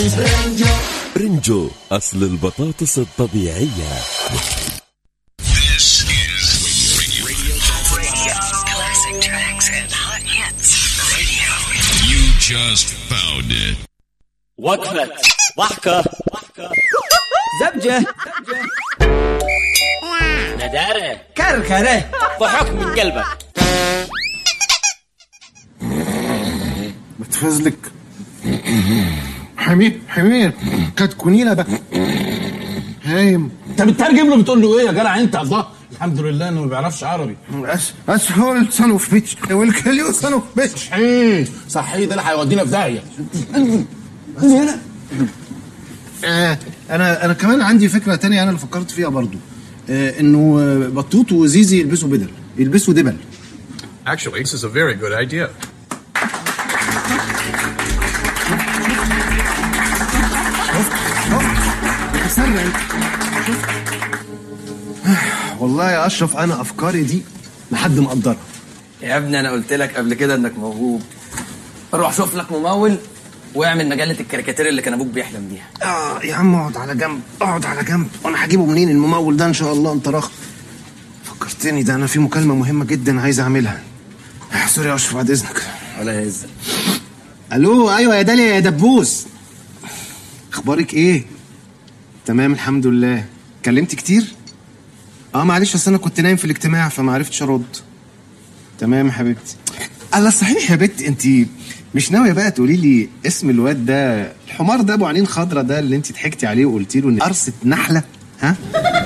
برنجو أصل البطاطس الطبيعية This is Classic tracks and hot hits. radio. You just found it. وقفة ضحكة زبجة ندارة كركرة ضحك من قلبك بتفزلك حمير حمير كتكونينا بقى هايم انت بتترجم له بتقول له ايه يا جدع انت الله الحمد لله انه ما بيعرفش عربي أس أسهل صنو في بيتش والكليو صنو في بيتش صحيح صحيح ده اللي هيودينا في داهيه هنا آه انا انا كمان عندي فكره تانية انا اللي فكرت فيها برضو آه انه آه، بطوط وزيزي يلبسوا بدل يلبسوا دبل Actually, this is a very good idea. تسرع والله يا اشرف انا افكاري دي لحد مقدرها يا ابني انا قلت لك قبل كده انك موهوب روح شوف لك ممول واعمل مجله الكاريكاتير اللي كان ابوك بيحلم بيها اه يا عم اقعد على جنب اقعد على جنب وانا هجيبه منين الممول ده ان شاء الله انت رخ فكرتني ده انا في مكالمه مهمه جدا عايز اعملها آه، سوري يا اشرف بعد اذنك ولا يهزك الو ايوه يا داليا يا دبوس اخبارك ايه تمام الحمد لله كلمت كتير اه معلش اصل انا كنت نايم في الاجتماع فما عرفتش ارد تمام يا حبيبتي الله صحيح يا بت انت مش ناويه بقى تقولي لي اسم الواد ده الحمار ده ابو عينين خضرة ده اللي انت ضحكتي عليه وقلتي له ان قرصه نحله ها